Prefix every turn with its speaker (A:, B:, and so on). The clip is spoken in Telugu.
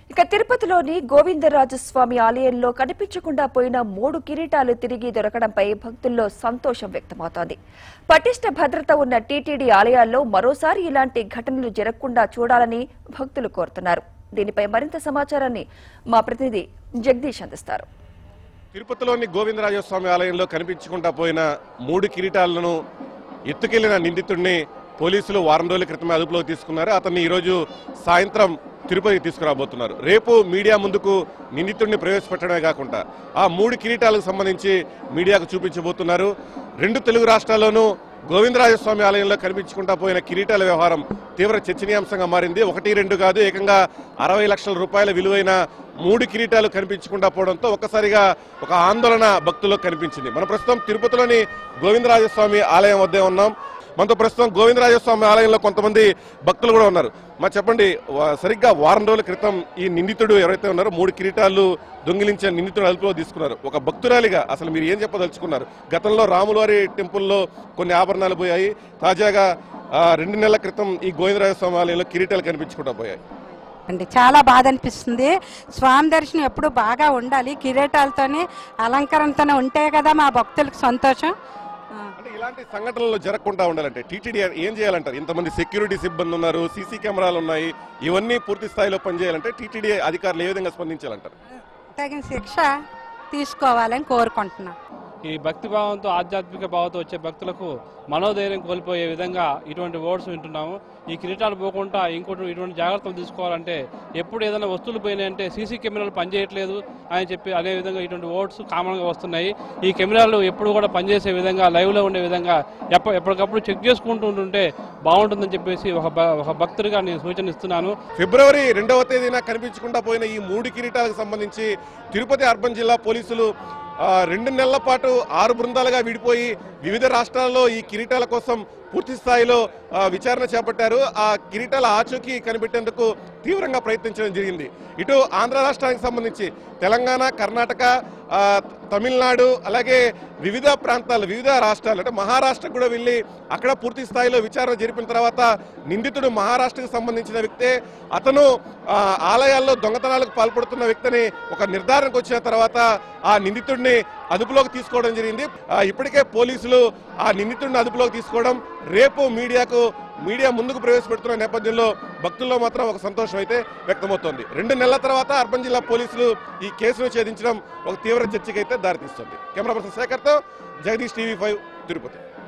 A: ఇక తిరుపతిలోని గోవిందరాజస్వామి ఆలయంలో కనిపించకుండా పోయిన మూడు కిరీటాలు తిరిగి దొరకడంపై భక్తుల్లో సంతోషం వ్యక్తమవుతోంది పటిష్ట భద్రత ఉన్న టీటీడీ ఆలయాల్లో మరోసారి ఇలాంటి ఘటనలు జరగకుండా చూడాలని భక్తులు కోరుతున్నారు దీనిపై మరింత సమాచారాన్ని మా ప్రతినిధి జగదీష్ అందిస్తారు
B: తిరుపతిలోని గోవిందరాజస్వామి ఆలయంలో కనిపించకుండా పోయిన మూడు కిరీటాలను ఎత్తుకెళ్లిన నిందితుడిని పోలీసులు వారం రోజుల క్రితమే అదుపులోకి తీసుకున్నారు అతన్ని ఈరోజు సాయంత్రం తిరుపతి తీసుకురాబోతున్నారు రేపు మీడియా ముందుకు నిందితుడిని ప్రవేశపెట్టడమే కాకుండా ఆ మూడు కిరీటాలకు సంబంధించి మీడియాకు చూపించబోతున్నారు రెండు తెలుగు రాష్ట్రాల్లోనూ గోవిందరాజస్వామి ఆలయంలో కనిపించకుండా పోయిన కిరీటాల వ్యవహారం తీవ్ర చర్చనీయాంశంగా మారింది ఒకటి రెండు కాదు ఏకంగా అరవై లక్షల రూపాయల విలువైన మూడు కిరీటాలు కనిపించకుండా పోవడంతో ఒక్కసారిగా ఒక ఆందోళన భక్తుల్లో కనిపించింది మన ప్రస్తుతం తిరుపతిలోని గోవిందరాజస్వామి ఆలయం వద్దే ఉన్నాం మనతో ప్రస్తుతం గోవిందరాజస్వామి ఆలయంలో కొంతమంది భక్తులు కూడా ఉన్నారు మా చెప్పండి వా- సరిగ్గా వారం రోజుల క్రితం ఈ నిందితుడు ఎవరైతే ఉన్నారో మూడు కిరీటాలు దొంగిలించిన నిందితుడు అదుపులో తీసుకున్నారు ఒక భక్తురాలిగా అసలు మీరు ఏం చెప్పదలుచుకున్నారు గతంలో రాములవారి టెంపుల్లో కొన్ని ఆభరణాలు పోయాయి తాజాగా ఆ, రెండు నెలల క్రితం ఈ గోవిందరాజస్వామి ఆలయంలో కిరీటాలు కనిపించకుండా పోయాయి
C: అండి చాలా బాధ అనిపిస్తుంది స్వామి దర్శనం ఎప్పుడు బాగా ఉండాలి కిరీటాలతోని అలంకరణతోనే ఉంటే కదా మా భక్తులకు సంతోషం ఆ,
B: అంటే ఇలాంటి సంఘటనలు జరగకుండా ఉండాలంటే టీటీడీ ఏం చేయాలంటారు ఇంతమంది సెక్యూరిటీ సిబ్బంది ఉన్నారు సీసీ కెమెరాలు ఉన్నాయి ఇవన్నీ పూర్తి స్థాయిలో పనిచేయాలంటే టీటీడీ అధికారులు ఏ విధంగా స్పందించాలంటారు
C: తగిన శిక్ష తీసుకోవాలని కోరుకుంటున్నాం
D: ఈ భక్తి భావంతో ఆధ్యాత్మిక భావంతో వచ్చే భక్తులకు మనోధైర్యం కోల్పోయే విధంగా ఇటువంటి వర్డ్స్ వింటున్నాము ఈ కిరీటాలు పోకుండా ఇంకోటి ఇటువంటి జాగ్రత్తలు తీసుకోవాలంటే ఎప్పుడు ఏదైనా వస్తువులు పోయినాయంటే సీసీ కెమెరాలు పనిచేయట్లేదు అని చెప్పి అదే విధంగా ఇటువంటి వర్డ్స్ కామన్గా వస్తున్నాయి ఈ కెమెరాలు ఎప్పుడు కూడా పనిచేసే విధంగా లైవ్లో ఉండే విధంగా ఎప్ప ఎప్పటికప్పుడు చెక్ చేసుకుంటూ ఉంటుంటే బాగుంటుందని చెప్పేసి ఒక భ- ఒక భక్తుడిగా నేను సూచన ఇస్తున్నాను
B: ఫిబ్రవరి రెండవ తేదీన కనిపించకుండా పోయిన ఈ మూడు కిరీటాలకు సంబంధించి తిరుపతి అర్బన్ జిల్లా పోలీసులు ఆ, రెండు నెలల పాటు ఆరు బృందాలుగా విడిపోయి వివిధ రాష్ట్రాల్లో ఈ కిరీటాల కోసం పూర్తి స్థాయిలో ఆ, విచారణ చేపట్టారు ఆ కిరీటాల ఆచూకీ కనిపెట్టేందుకు తీవ్రంగా ప్రయత్నించడం జరిగింది ఇటు ఆంధ్ర రాష్ట్రానికి సంబంధించి తెలంగాణ కర్ణాటక ఆ, తమిళనాడు అలాగే వివిధ ప్రాంతాలు వివిధ రాష్ట్రాలు అంటే మహారాష్ట్రకు కూడా వెళ్ళి అక్కడ పూర్తి స్థాయిలో విచారణ జరిపిన తర్వాత నిందితుడు మహారాష్ట్రకు సంబంధించిన వ్యక్తే అతను ఆ, ఆలయాల్లో దొంగతనాలకు పాల్పడుతున్న వ్యక్తిని ఒక నిర్ధారణకు వచ్చిన తర్వాత ఆ నిందితుడిని అదుపులోకి తీసుకోవడం జరిగింది ఆ, ఇప్పటికే పోలీసులు ఆ నిందితుడిని అదుపులోకి తీసుకోవడం రేపు మీడియాకు మీడియా ముందుకు ప్రవేశపెడుతున్న నేపథ్యంలో భక్తుల్లో మాత్రం ఒక సంతోషం అయితే వ్యక్తమవుతోంది రెండు నెలల తర్వాత అర్బన్ జిల్లా పోలీసులు ఈ కేసును ఛేదించడం ఒక తీవ్ర చర్చకైతే దారితీస్తుంది కెమెరా పర్సన్ శేఖర్తో జగదీష్ టీవీ ఫైవ్ తిరుపతి